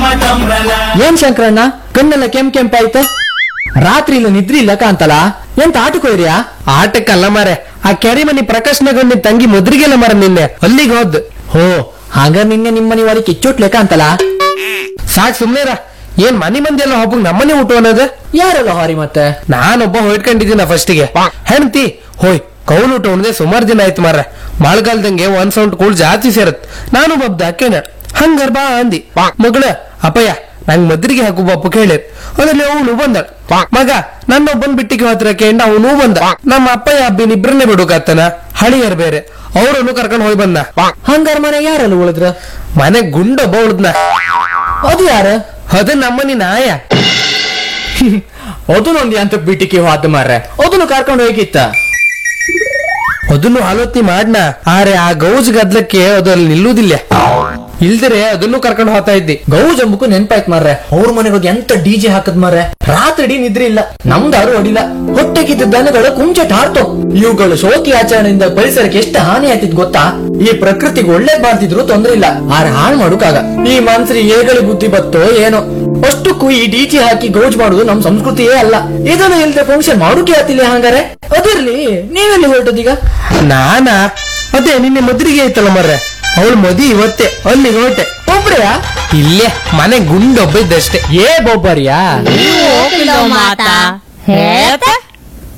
ಏನ್ ಶಂಕರಣ್ಣ ಕಣ್ಣೆಲ್ಲ ಕೆಂಪ್ ಕೆಂಪಾಯ್ತು ರಾತ್ರಿ ಇಲ್ಲ ನಿದ್ರಿ ಇಲ್ಲ ಕಾಂತಲ್ಲ ಎಂತ ಆಟಕ್ಕೋಯ್ರಿಯಾ ಆಟಕ್ಕಲ್ಲ ಮಾರೆ ಆ ಕೆರೆ ಮನಿ ಪ್ರಕಾಶ್ನಗೊಂಡಿ ತಂಗಿ ಮುದ್ರಿಗೆಲ್ಲ ಮರ ನಿನ್ನೆ ಅಲ್ಲಿಗೆ ಹೋದ್ ಹೋ ಹಾಗ ನಿನ್ನೆ ನಿಮ್ಮನಿ ಒಳಗೆ ಕಿಚ್ಚೋಟ್ ಲೆಕ್ಕ ಅಂತಲ್ಲ ಸಾಕ್ ಸುಮ್ನೆರ ಏನ್ ಮನಿ ಮಂದಿ ಎಲ್ಲ ಒಬ್ಬಗ್ ನಮ್ಮನೆ ಊಟ ಅನ್ನೋದು ಯಾರಲ್ಲ ಹಾರಿ ಮತ್ತೆ ನಾನೊಬ್ಬ ಹೊಯ್ಕೊಂಡಿದ್ದೀನ ಫಸ್ಟಿಗೆ ಹೆಣ್ತಿ ಹೋಯ್ ಕೌಲ್ ಊಟ ಉಣ್ದೆ ಸುಮಾರು ದಿನ ಆಯ್ತು ಮಾರ್ರೆ ಮಳೆಗಾಲದಂಗೆ ಒಂದ್ ಸೌಂಡ್ ಕೂಳ್ ಜಾಸ್ತಿ ಸೇರತ್ ನಾನು ಬಬ್ದ ಅಕ್ಕೇನ ಹಂಗಾರ್ ಬಾ ಅಂದಿ ಮಗಳ ಅಪ್ಪಯ್ಯ ನಂಗ್ ಮದ್ರಿಗೆ ಹಾಕು ಬಪ್ಪು ಕೇಳಿರ್ ಅದ್ರಲ್ಲಿ ಅವನು ಬಂದ ಮಗ ನನ್ನೊಬ್ಬನ್ ಬಿಟ್ಟಿಗೆ ಹತ್ರ ಕೇಂಡ ಅವನು ಬಂದ ನಮ್ಮ ಅಪ್ಪಯ್ಯ ಅಬ್ಬಿನ ಇಬ್ರನ್ನೇ ಬಿಡುಕಾತನ ಹಳಿಯರ್ ಬೇರೆ ಅವ್ರನ್ನು ಕರ್ಕೊಂಡ್ ಹೋಗಿ ಬಂದ ಹಂಗಾರ ಮನೆ ಯಾರಲ್ಲ ಉಳಿದ್ರ ಮನೆ ಗುಂಡೊಬ್ಬ ಉಳ್ದ್ನ ಅದು ಯಾರ ಅದು ನಮ್ಮನಿ ನಾಯ ಅದನ್ನೊಂದು ಅಂತ ಬಿಟಿಕೆ ಹೋದ ಮಾರ್ರೆ ಅದನ್ನು ಕರ್ಕೊಂಡು ಹೋಗಿತ್ತ ಅದನ್ನು ಆಲೋಚನೆ ಮಾಡ್ನ ಆರೆ ಆ ಗೌಜ್ ಗದ್ಲಕ್ಕೆ ಅದು ಅಲ್ಲಿ ನಿಲ್ಲುವುದಿಲ್ಲ ಇಲ್ದಿರೆ ಅದನ್ನು ಕರ್ಕೊಂಡು ಹೋಗ್ತಾ ಇದ್ದಿ ಗೌಜ್ ಅಂಬಕು ನೆನ್ಪಾಯ್ತು ಮಾರ್ರೆ ಅವ್ರ ಮನೆಗೆ ಹೋಗಿ ಎಂತ ಡಿಜೆ ಹಾಕದ್ ಮಾರ್ರೆ ರಾತ್ರಿ ಇಡೀ ನಿದ್ರೆ ಇಲ್ಲ ನಮ್ದಾರು ಹೊಡಿಲ್ಲ ಹೊಟ್ಟೆಗಿದ್ದ ದನಗಳು ಕುಂಚಟ ಹಾರ್ತು ಇವುಗಳು ಶೋಕಿ ಆಚರಣೆಯಿಂದ ಪರಿಸರಕ್ಕೆ ಎಷ್ಟು ಹಾನಿ ಆಯ್ತಿದ್ ಗೊತ್ತಾ ಈ ಪ್ರಕೃತಿಗೆ ಒಳ್ಳೇದ್ ಮಾಡ್ತಿದ್ರು ತೊಂದ್ರೆ ಇಲ್ಲ ಆರೆ ಹಾಳು ಮಾಡೋಕಾಗ ಈ ಮನ್ಸರಿ ಹೇಗಳಿ ಬುದ್ಧಿ ಬತ್ತೋ ಏನೋ ಅಷ್ಟಕ್ಕೂ ಈ ಡಿಜೆ ಹಾಕಿ ಗೌಜ್ ಮಾಡುದು ನಮ್ ಸಂಸ್ಕೃತಿಯೇ ಅಲ್ಲ ಇದನ್ನು ಇಲ್ದೆ ಫಂಕ್ಷನ್ ಮಾಡೋಕೆ ಆತಿಲ್ಲ ಹಂಗಾರೆ ಅದಿರ್ಲಿ ನೀವೆಲ್ಲಿ ಹೊರಟದೀಗ ನಾನಾ ಅದೇ ನಿನ್ನೆ ಮದ್ರಿಗೆ ಐತಲ್ಲ ಮರ್ರೆ ಅವಳು ಮದಿ ಇವತ್ತೇ ಅಲ್ಲಿಗೆ ಹೊರಟೆ ಒಬ್ರೆಯಾ ಇಲ್ಲೇ ಮನೆ ಗುಂಡೊಬ್ಬ ಇದ್ದಷ್ಟೇ ಏ ಬೊಬ್ಬರಿಯಾ ಹೋಗಿಲ್ಲ ಮಾತಾ ಹೇಳ್ತಾ